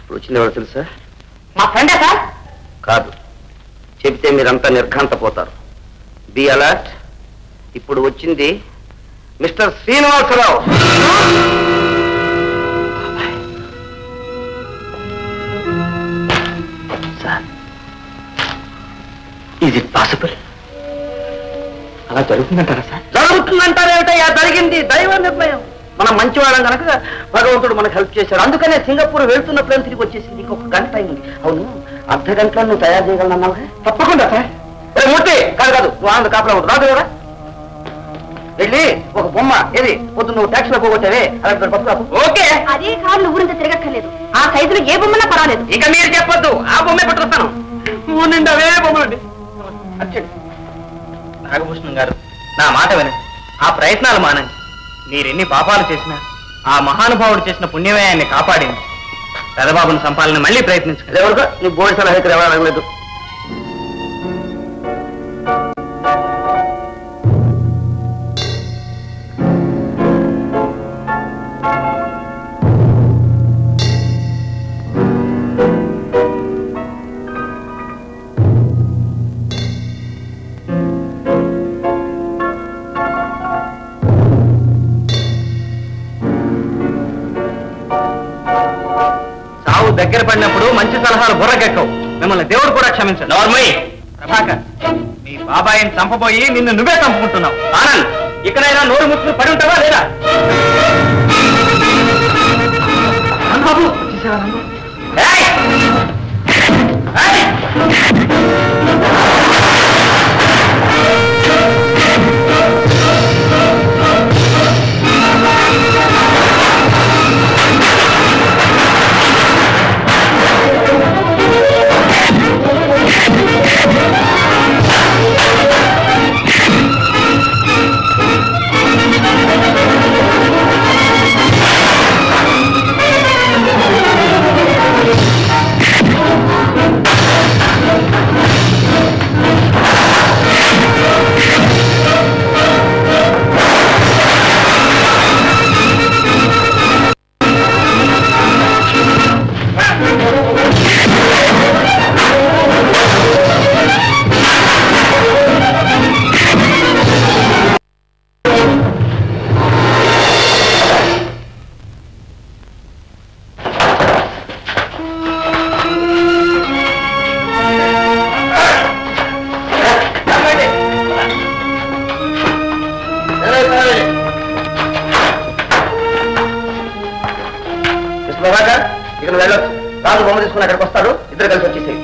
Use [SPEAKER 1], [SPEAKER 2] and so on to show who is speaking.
[SPEAKER 1] ఇప్పుడు వచ్చింది ఎవరు తెలుసా
[SPEAKER 2] మా ఫ్రెండా సార్
[SPEAKER 1] కాదు చెబితే మీరంతా నిర్ఘాంతపోతారు బి అలర్ట్ ఇప్పుడు వచ్చింది mister Srinivasarao
[SPEAKER 3] sir is it possible అలా జరుగుతుందంటారా సార్
[SPEAKER 1] జరుగుతుందంటారేమిటయ్యా జరిగింది దైవ నిర్ణయం మనం మంచివాళ్ళం కనుక భగవంతుడు మనకు హెల్ప్ చేశాడు అందుకనే సింగపూర్ వెళ్తున్న ప్లేన్ తిరిగి వచ్చేసింది ఇంకొక గంట అయింది అవును అర్ధ గంటలో నువ్వు తయారు చేయగలనన్నావు తప్పకుండా సార్ ఏ మూర్తి కాదు కాదు నువ్వు ఆనంద కాపలా ఉంటుంది రాదు కదా వెళ్ళి ఒక బొమ్మ ఏది పొద్దు నువ్వు ట్యాక్సీలో పోగొట్టావే అలాంటి పట్టుకు ఓకే
[SPEAKER 2] అదే కార్లు ఊరంతా తిరగక్కర్లేదు ఆ సైజులో ఏ బొమ్మన్నా పర్వాలేదు
[SPEAKER 1] ఇక మీరు చెప్పొద్దు ఆ బొమ్మే పట్టుకొస్తాను ఊరు నిండా అవే బొమ్మలండి అచ్చండి
[SPEAKER 3] నాగభూషణం గారు నా మాట వినండి ఆ ప్రయత్నాలు మానండి మీరెన్ని పాపాలు చేసినా ఆ మహానుభావుడు చేసిన పుణ్యమే ఆయన్ని కాపాడింది పెదబాబుని సంపాలని మళ్ళీ ప్రయత్నించగలరు
[SPEAKER 1] ఎవరికో నీ బోడి సలహా ఇక్కడ ఎవరు అడగలేదు
[SPEAKER 3] సావు దగ్గర పడినప్పుడు మంచి సలహాలు బుర్రకెక్కవు మిమ్మల్ని దేవుడు కూడా క్షమించడు నార్మల్ ప్రభాకర్ మీ బాబాయిని చంపబోయి నిన్ను నువ్వే చంపుకుంటున్నావు ఆనంద్ ఇక్కడైనా నోరు ముసుకుని పడి ఉంటావా లేదా బాబు ఏయ్! ఏయ్!
[SPEAKER 1] మిస్టర్ ప్రభాకర్ ఇక నువ్వు వెళ్ళొచ్చు రాజు బొమ్మ తీసుకుని అక్కడికి వస్తాడు ఇద్దరు కలిసి వచ్చేసి